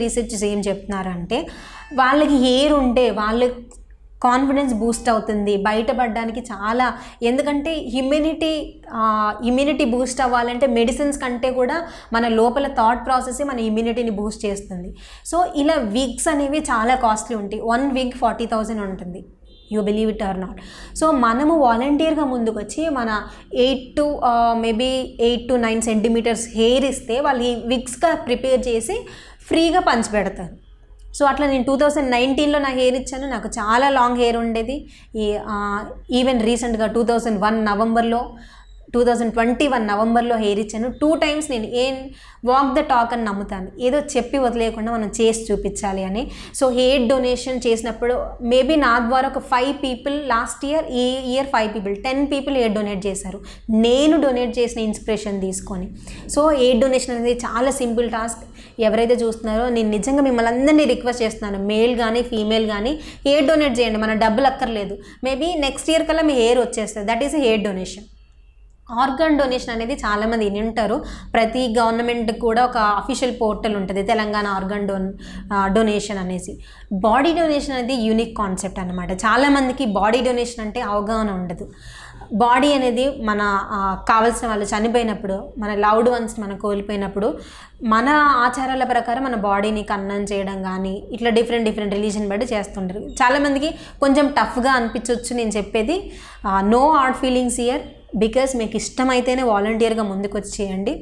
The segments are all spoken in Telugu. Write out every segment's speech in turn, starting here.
రీసెర్చెస్ ఏం చెప్తున్నారంటే వాళ్ళకి హెయిర్ ఉంటే వాళ్ళ కాన్ఫిడెన్స్ బూస్ట్ అవుతుంది బయటపడడానికి చాలా ఎందుకంటే ఇమ్యూనిటీ ఇమ్యూనిటీ బూస్ట్ అవ్వాలంటే మెడిసిన్స్ కంటే కూడా మన లోపల థాట్ ప్రాసెస్ మన ఇమ్యూనిటీని బూస్ట్ చేస్తుంది సో ఇలా విగ్స్ అనేవి చాలా కాస్ట్లీ ఉంటాయి వన్ విగ్ ఫార్టీ థౌజండ్ ఉంటుంది you believe it or not so మనము వాలంటీర్గా ముందుకు వచ్చి మన eight to maybe eight to nine centimetres hair ఇస్తే వాళ్ళు ఈ విగ్స్గా ప్రిపేర్ చేసి ఫ్రీగా పంచిపెడతారు సో అట్లా నేను టూ థౌజండ్ నైన్టీన్లో నా హెయిర్ ఇచ్చాను నాకు చాలా లాంగ్ హెయిర్ ఉండేది ఈ ఈవెన్ రీసెంట్గా టూ థౌజండ్ వన్ నవంబర్లో టూ థౌజండ్ ట్వంటీ వన్ నవంబర్లో హెయిర్ ఇచ్చాను టూ టైమ్స్ నేను ఏం వాక్ ద టాక్ అని నమ్ముతాను ఏదో చెప్పి వదిలేయకుండా మనం చేసి చూపించాలి అని సో హెయిర్ డొనేషన్ చేసినప్పుడు మేబీ నా ద్వారా ఒక ఫైవ్ పీపుల్ లాస్ట్ ఇయర్ ఈ year five people ten people hair donate చేశారు నేను డొనేట్ చేసిన ఇన్స్పిరేషన్ తీసుకొని సో హెయిర్ డొనేషన్ అనేది చాలా సింపుల్ టాస్క్ ఎవరైతే చూస్తున్నారో నేను నిజంగా మిమ్మల్ని అందరినీ రిక్వెస్ట్ చేస్తున్నాను మేల్ కానీ ఫీమేల్ కానీ హెయిర్ డొనేట్ చేయండి మన డబ్బులు అక్కర్లేదు మేబీ నెక్స్ట్ ఇయర్ కల్లా మీ హెయిర్ వచ్చేస్తుంది that is hair donation organ donation అనేది చాలామంది విని ఉంటారు ప్రతి గవర్నమెంట్ కూడా ఒక అఫీషియల్ పోర్టల్ ఉంటుంది తెలంగాణ ఆర్గాన్ డొన్ డొనేషన్ అనేసి బాడీ డొనేషన్ అనేది యూనిక్ కాన్సెప్ట్ అనమాట చాలామందికి బాడీ డొనేషన్ అంటే అవగాహన ఉండదు బాడీ అనేది మన ఆ, కావలసిన వాళ్ళు చనిపోయినప్పుడు మన లవ్డ్ వన్స్ మనం కోల్పోయినప్పుడు మన ఆచారాల ప్రకారం మన బాడీని కన్నం చేయడం కానీ ఇట్లా డిఫరెంట్ డిఫరెంట్ రిలీజన్ బట్టి చేస్తుంటారు చాలామందికి కొంచెం టఫ్గా అనిపించవచ్చు నేను చెప్పేది no hard feelings year because మీకు ఇష్టమైతేనే వాలంటీర్గా ముందుకు వచ్చి చేయండి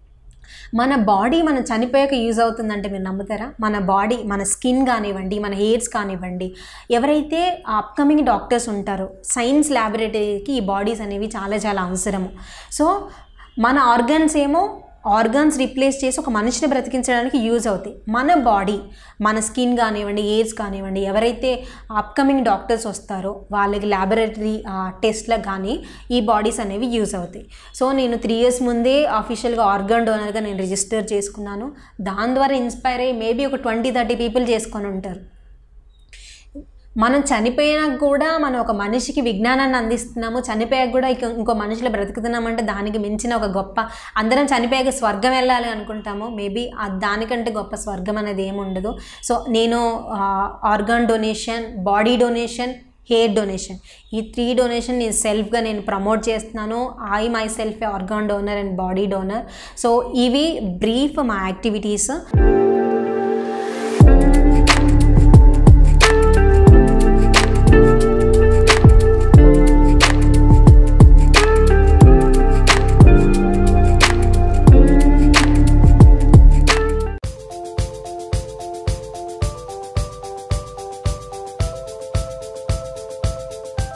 మన బాడీ మనం చనిపోయాక యూజ్ అవుతుందంటే మీరు నమ్ముతారా మన బాడీ మన స్కిన్ కానివ్వండి మన హెయిర్స్ కానివ్వండి ఎవరైతే అప్కమింగ్ డాక్టర్స్ ఉంటారో సైన్స్ ల్యాబొరేటరీకి ఈ బాడీస్ అనేవి చాలా చాలా అవసరము సో మన ఆర్గన్స్ ఏమో ఆర్గన్స్ రీప్లేస్ చేసి ఒక మనిషిని బ్రతికించడానికి యూజ్ అవుతాయి మన బాడీ మన స్కిన్ కానివ్వండి ఎయిర్స్ కానివ్వండి ఎవరైతే అప్కమింగ్ డాక్టర్స్ వస్తారో వాళ్ళకి ల్యాబొరేటరీ టెస్ట్లకు కానీ ఈ బాడీస్ అనేవి యూజ్ అవుతాయి సో నేను త్రీ ఇయర్స్ ముందే అఫీషియల్గా ఆర్గన్ డోనర్గా నేను రిజిస్టర్ చేసుకున్నాను దాని ద్వారా ఇన్స్పైర్ అయ్యి మేబీ ఒక ట్వంటీ థర్టీ పీపుల్ చేసుకొని ఉంటారు మనం చనిపోయినా కూడా మనం ఒక మనిషికి విజ్ఞానాన్ని అందిస్తున్నాము చనిపోయాక కూడా ఇక ఇంకో మనిషిలో బ్రతుకుతున్నామంటే దానికి మించిన ఒక గొప్ప అందరం చనిపోయాక స్వర్గం వెళ్ళాలి అనుకుంటాము మేబీ దానికంటే గొప్ప స్వర్గం అనేది ఏమి ఉండదు సో నేను organ donation body donation hair donation ఈ త్రీ డొనేషన్ నేను సెల్ఫ్గా నేను ప్రమోట్ చేస్తున్నాను I myself organ donor and body donor so ఇవి బ్రీఫ్ మా యాక్టివిటీస్